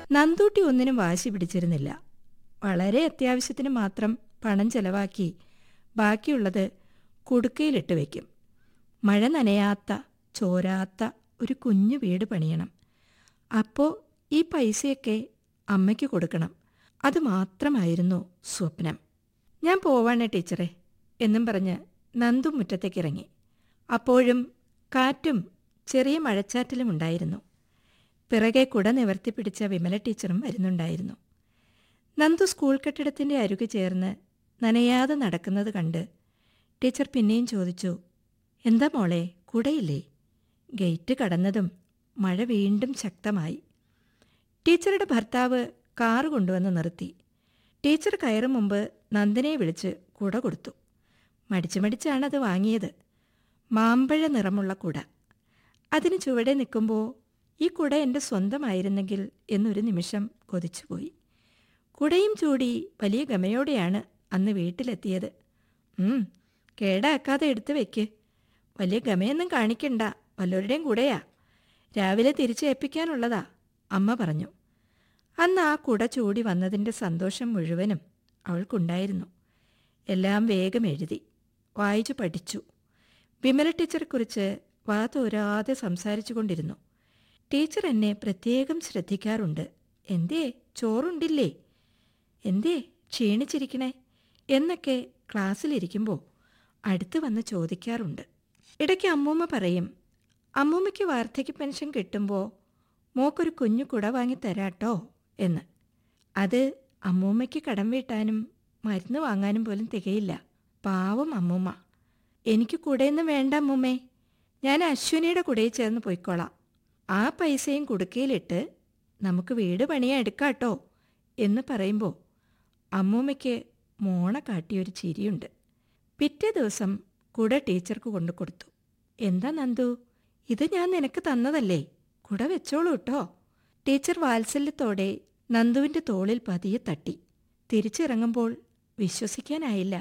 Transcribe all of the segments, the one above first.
നന്ദൂട്ടി ഒന്നിനും വാശി പിടിച്ചിരുന്നില്ല വളരെ അത്യാവശ്യത്തിന് മാത്രം പണം ചെലവാക്കി ബാക്കിയുള്ളത് കുടുക്കയിലിട്ട് വയ്ക്കും മഴ നനയാത്ത ചോരാത്ത ഒരു കുഞ്ഞു വീട് പണിയണം അപ്പോൾ ഈ പൈസയൊക്കെ അമ്മയ്ക്ക് കൊടുക്കണം അത് മാത്രമായിരുന്നു സ്വപ്നം ഞാൻ പോവാണ് ടീച്ചറെ എന്നും പറഞ്ഞ് നന്ദു മുറ്റത്തേക്ക് ഇറങ്ങി അപ്പോഴും കാറ്റും ചെറിയ മഴച്ചാറ്റിലും ഉണ്ടായിരുന്നു പിറകെ കുട നിവർത്തിപ്പിടിച്ച വിമല ടീച്ചറും വരുന്നുണ്ടായിരുന്നു നന്ദു സ്കൂൾ കെട്ടിടത്തിൻ്റെ അരുകെ ചേർന്ന് നനയാതെ നടക്കുന്നത് കണ്ട് ടീച്ചർ പിന്നെയും ചോദിച്ചു എന്താ മോളെ കുടയില്ലേ ഗേറ്റ് കടന്നതും മഴ വീണ്ടും ശക്തമായി ടീച്ചറുടെ ഭർത്താവ് കാറ് കൊണ്ടുവന്ന് നിർത്തി ടീച്ചർ കയറും മുമ്പ് നന്ദനെ വിളിച്ച് കുട കൊടുത്തു മടിച്ചു മടിച്ചാണത് വാങ്ങിയത് മാമ്പഴ നിറമുള്ള കുട അതിന് ചുവടെ നിൽക്കുമ്പോൾ ഈ കുട എൻ്റെ സ്വന്തമായിരുന്നെങ്കിൽ എന്നൊരു നിമിഷം കൊതിച്ചുപോയി കുടയും ചൂടി വലിയ ഗമയോടെയാണ് അന്ന് വീട്ടിലെത്തിയത് ഉം, കേടാക്കാതെ എടുത്തു വെക്ക് വലിയ ഗമയൊന്നും കാണിക്കണ്ട വല്ലവരുടെയും കൂടെയാ രാവിലെ തിരിച്ചേൽപ്പിക്കാനുള്ളതാ അമ്മ പറഞ്ഞു അന്ന് ആ കുട ചൂടി വന്നതിൻ്റെ സന്തോഷം മുഴുവനും അവൾക്കുണ്ടായിരുന്നു എല്ലാം വേഗം എഴുതി വായിച്ചു പഠിച്ചു വിമല ടീച്ചറെക്കുറിച്ച് വാ തോരാതെ സംസാരിച്ചു കൊണ്ടിരുന്നു ടീച്ചർ എന്നെ പ്രത്യേകം ശ്രദ്ധിക്കാറുണ്ട് എന്തേ ചോറുണ്ടില്ലേ എന്തേ ക്ഷീണിച്ചിരിക്കണേ എന്നൊക്കെ ക്ലാസ്സിലിരിക്കുമ്പോൾ അടുത്ത് വന്ന് ചോദിക്കാറുണ്ട് ഇടയ്ക്ക് അമ്മൂമ്മ പറയും അമ്മൂമ്മയ്ക്ക് വാർദ്ധക്യ പെൻഷൻ കിട്ടുമ്പോൾ മോക്കൊരു കുഞ്ഞു കുട വാങ്ങി തരാട്ടോ എന്ന് അത് അമ്മൂമ്മയ്ക്ക് കടം വീട്ടാനും മരുന്ന് വാങ്ങാനും പോലും തികയില്ല പാവം അമ്മൂമ്മ എനിക്ക് കുടയൊന്നും വേണ്ട അമ്മൂമ്മേ ഞാൻ അശ്വിനിയുടെ കുടയിൽ ചേർന്ന് പോയിക്കോളാം ആ പൈസയും കുടുക്കയിലിട്ട് നമുക്ക് വീട് പണിയാൻ എടുക്കാട്ടോ എന്ന് പറയുമ്പോൾ അമ്മൂമ്മയ്ക്ക് മോണ കാട്ടിയൊരു ചിരിയുണ്ട് പിറ്റേ ദിവസം കുട ടീച്ചർക്ക് കൊണ്ടു കൊടുത്തു എന്താ നന്ദു ഇത് ഞാൻ നിനക്ക് തന്നതല്ലേ കുട വെച്ചോളൂ കേട്ടോ ടീച്ചർ വാത്സല്യത്തോടെ നന്ദുവിൻ്റെ തോളിൽ പതിയെ തട്ടി തിരിച്ചിറങ്ങുമ്പോൾ വിശ്വസിക്കാനായില്ല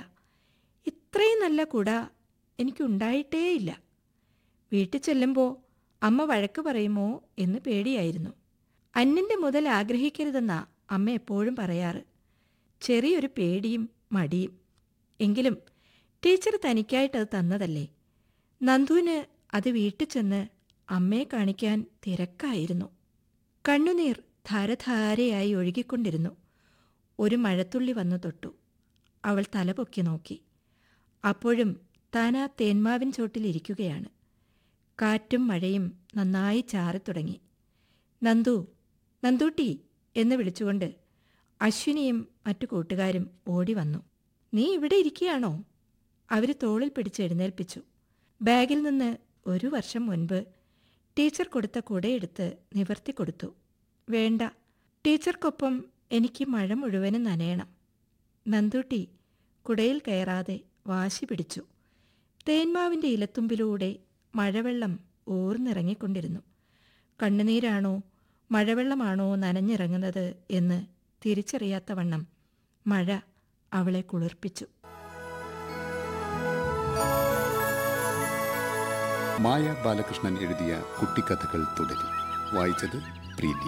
ഇത്രയും നല്ല കുട എനിക്കുണ്ടായിട്ടേയില്ല വീട്ടിൽ ചെല്ലുമ്പോൾ അമ്മ വഴക്ക് പറയുമോ എന്ന് പേടിയായിരുന്നു അന്യൻ്റെ മുതൽ ആഗ്രഹിക്കരുതെന്നാ അമ്മ എപ്പോഴും പറയാറ് ചെറിയൊരു പേടിയും മടിയും എങ്കിലും ടീച്ചർ തനിക്കായിട്ടത് തന്നതല്ലേ നന്ദുവിന് അത് വീട്ടിൽ ചെന്ന് അമ്മയെ കാണിക്കാൻ തിരക്കായിരുന്നു കണ്ണുനീർ ധാരധാരയായി ഒഴുകിക്കൊണ്ടിരുന്നു ഒരു മഴത്തുള്ളി വന്നു തൊട്ടു അവൾ തലപൊക്കി നോക്കി അപ്പോഴും താൻ ആ തേന്മാവിൻ ചോട്ടിലിരിക്കുകയാണ് കാറ്റും മഴയും നന്നായി ചാറിത്തുടങ്ങി നന്ദു നന്ദൂട്ടി എന്ന് വിളിച്ചുകൊണ്ട് അശ്വിനിയും മറ്റു കൂട്ടുകാരും ഓടി വന്നു നീ ഇവിടെ ഇരിക്കുകയാണോ അവർ തോളിൽ പിടിച്ച് എഴുന്നേൽപ്പിച്ചു ബാഗിൽ നിന്ന് ഒരു വർഷം മുൻപ് ടീച്ചർ കൊടുത്ത കുടയെടുത്ത് നിവർത്തി കൊടുത്തു വേണ്ട ടീച്ചർക്കൊപ്പം എനിക്ക് മഴ മുഴുവനും നനയണം നന്ദൂട്ടി കുടയിൽ കയറാതെ വാശി പിടിച്ചു തേന്മാവിൻ്റെ ഇലത്തുമ്പിലൂടെ മഴവെള്ളം ഊർന്നിറങ്ങിക്കൊണ്ടിരുന്നു കണ്ണുനീരാണോ മഴവെള്ളമാണോ നനഞ്ഞിറങ്ങുന്നത് എന്ന് തിരിച്ചറിയാത്ത വണ്ണം മഴ അവളെ കുളിർപ്പിച്ചു മായ ബാലകൃഷ്ണൻ എഴുതിയ കുട്ടിക്കഥകൾ തുടരും വായിച്ചത് പ്രീതി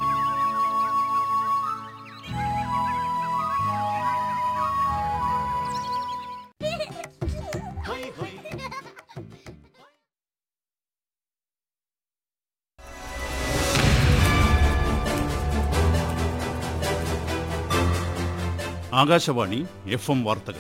ആകാശവാണി എഫ് എം വാർത്തകൾ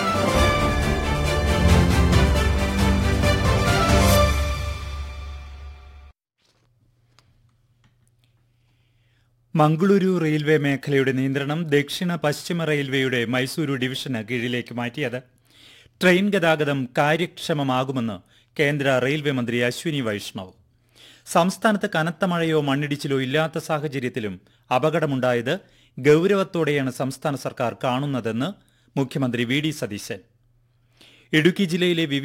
മംഗളൂരു റെയിൽവേ മേഖലയുടെ നിയന്ത്രണം ദക്ഷിണ പശ്ചിമ റെയിൽവേയുടെ മൈസൂരു ഡിവിഷന് കീഴിലേക്ക് മാറ്റിയത് ട്രെയിൻ ഗതാഗതം കാര്യക്ഷമമാകുമെന്ന് കേന്ദ്ര റെയിൽവേ മന്ത്രി അശ്വിനി വൈഷ്ണവ് സംസ്ഥാനത്ത് കനത്ത മഴയോ മണ്ണിടിച്ചിലോ ഇല്ലാത്ത സാഹചര്യത്തിലും അപകടമുണ്ടായത് ഗൗരവത്തോടെയാണ് സംസ്ഥാന സർക്കാർ കാണുന്നതെന്ന് മുഖ്യമന്ത്രി വി ഡി സതീശൻ ഇടുക്കി ജില്ലയിലെ വിവിധ